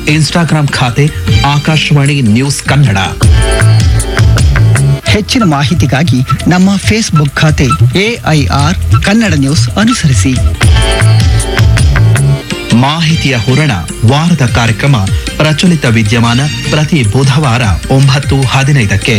Instagram ಖಾತೆ Akashvani news Kannada ಹೆಚ್ಚಿನ ಮಾಹಿತಿಗಾಗಿ ನಮ್ಮ ಫೇಸ್ಬುಕ್ ಖಾತೆ ಎಐಆರ್ ಕನ್ನಡ ನ್ಯೂಸ್ ಅನುಸರಿಸಿ ಮಾಹಿತಿಯ ಹೊರಣ ವಾರದ ಕಾರ್ಯಕ್ರಮ ಪ್ರಚಲಿತ ವಿದ್ಯಮಾನ ಪ್ರತಿ ಬುಧವಾರ ಒಂಬತ್ತು ಹದಿನೈದಕ್ಕೆ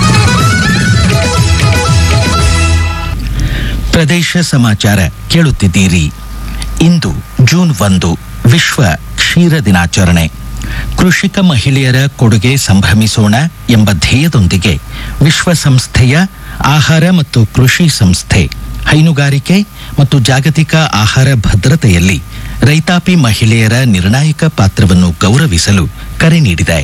ಪ್ರದೇಶ ಸಮಾಚಾರ ಕೇಳುತ್ತಿದ್ದೀರಿ ಇಂದು ಜೂನ್ ಒಂದು ವಿಶ್ವ ಕ್ಷೀರ ದಿನಾಚರಣೆ ಕೃಷಿಕ ಮಹಿಳೆಯರ ಕೊಡುಗೆ ಸಂಭ್ರಮಿಸೋಣ ಎಂಬ ಧ್ಯೇಯದೊಂದಿಗೆ ವಿಶ್ವಸಂಸ್ಥೆಯ ಆಹಾರ ಮತ್ತು ಕೃಷಿ ಸಂಸ್ಥೆ ಹೈನುಗಾರಿಕೆ ಮತ್ತು ಜಾಗತಿಕ ಆಹಾರ ಭದ್ರತೆಯಲ್ಲಿ ರೈತಾಪಿ ಮಹಿಳೆಯರ ನಿರ್ಣಾಯಕ ಪಾತ್ರವನ್ನು ಗೌರವಿಸಲು ಕರೆ ನೀಡಿದೆ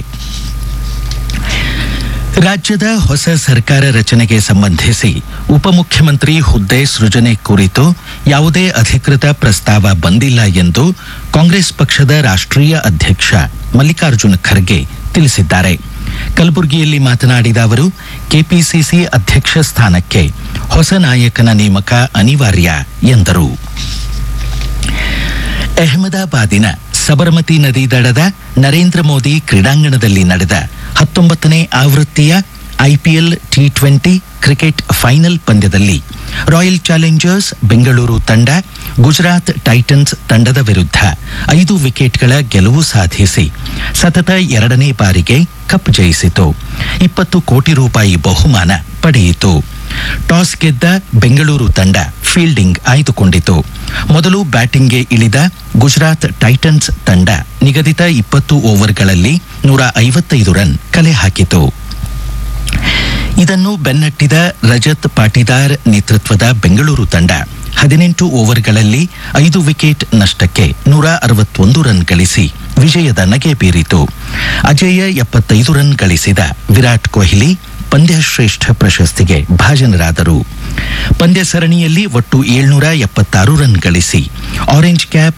ರಾಜ್ಯದ ಹೊಸ ಸರ್ಕಾರ ರಚನೆಗೆ ಸಂಬಂಧಿಸಿ ಉಪಮುಖ್ಯಮಂತ್ರಿ ಹುದ್ದೆ ಸೃಜನೆ ಕುರಿತು ಯಾವುದೇ ಅಧಿಕೃತ ಪ್ರಸ್ತಾವ ಬಂದಿಲ್ಲ ಎಂದು ಕಾಂಗ್ರೆಸ್ ಪಕ್ಷದ ರಾಷ್ಟ್ರೀಯ ಅಧ್ಯಕ್ಷ ಮಲ್ಲಿಕಾರ್ಜುನ ಖರ್ಗೆ ತಿಳಿಸಿದ್ದಾರೆ ಕಲಬುರಗಿಯಲ್ಲಿ ಮಾತನಾಡಿದ ಅವರು ಕೆಪಿಸಿಸಿ ಅಧ್ಯಕ್ಷ ಸ್ಥಾನಕ್ಕೆ ಹೊಸ ನಾಯಕನ ನೇಮಕ ಅನಿವಾರ್ಯ ಎಂದರು ಅಹಮದಾಬಾದಿನ ಸಬರಮತಿ ನದಿ ದಡದ ನರೇಂದ್ರ ಮೋದಿ ಕ್ರೀಡಾಂಗಣದಲ್ಲಿ ನಡೆದ ಹತ್ತೊಂಬತ್ತನೇ ಆವೃತ್ತಿಯ IPL T twenty cricket final ಪಂದ್ಯದಲ್ಲಿ ರಾಯಲ್ ಚಾಲೆಂಜರ್ಸ್ ಬೆಂಗಳೂರು ತಂಡ ಗುಜರಾತ್ ಟೈಟನ್ಸ್ ತಂಡದ ವಿರುದ್ಧ ಐದು ವಿಕೆಟ್ಗಳ ಗೆಲುವು ಸಾಧಿಸಿ ಸತತ ಎರಡನೇ ಬಾರಿಗೆ ಕಪ್ ಜಯಿಸಿತು ಇಪ್ಪತ್ತು ಕೋಟಿ ರೂಪಾಯಿ ಬಹುಮಾನ ಪಡೆಯಿತು ಟಾಸ್ ಗೆದ್ದ ಬೆಂಗಳೂರು ತಂಡ ಫೀಲ್ಡಿಂಗ್ ಆಯ್ದುಕೊಂಡಿತು ಮೊದಲು ಬ್ಯಾಟಿಂಗ್ಗೆ ಇಳಿದ ಗುಜರಾತ್ ಟೈಟನ್ಸ್ ತಂಡ ನಿಗದಿತ ಇಪ್ಪತ್ತು ಓವರ್ಗಳಲ್ಲಿ ನೂರ ಐವತ್ತೈದು ರನ್ ಕಲೆ ಹಾಕಿತು ಇದನ್ನು ಬೆನ್ನಟ್ಟಿದ ರಜತ್ ಪಾಟಿದಾರ್ ನೇತೃತ್ವದ ಬೆಂಗಳೂರು ತಂಡ ಹದಿನೆಂಟು ಓವರ್ಗಳಲ್ಲಿ ಐದು ವಿಕೆಟ್ ನಷ್ಟಕ್ಕೆ ನೂರ ಅರವತ್ತೊಂದು ರನ್ ಗಳಿಸಿ ವಿಜಯದ ನಗೆ ಬೀರಿತು ಅಜೇಯ ಎಪ್ಪತ್ತೈದು ರನ್ ಗಳಿಸಿದ ವಿರಾಟ್ ಕೊಹ್ಲಿ ಪಂದ್ಯಶ್ರೇಷ್ಠ ಪ್ರಶಸ್ತಿಗೆ ಭಾಜನರಾದರು ಪಂದ್ಯ ಸರಣಿಯಲ್ಲಿ ಒಟ್ಟು ಏಳ್ನೂರ ಎಪ್ಪತ್ತಾರು ರನ್ ಗಳಿಸಿ ಆರೆಂಜ್ ಕ್ಯಾಪ್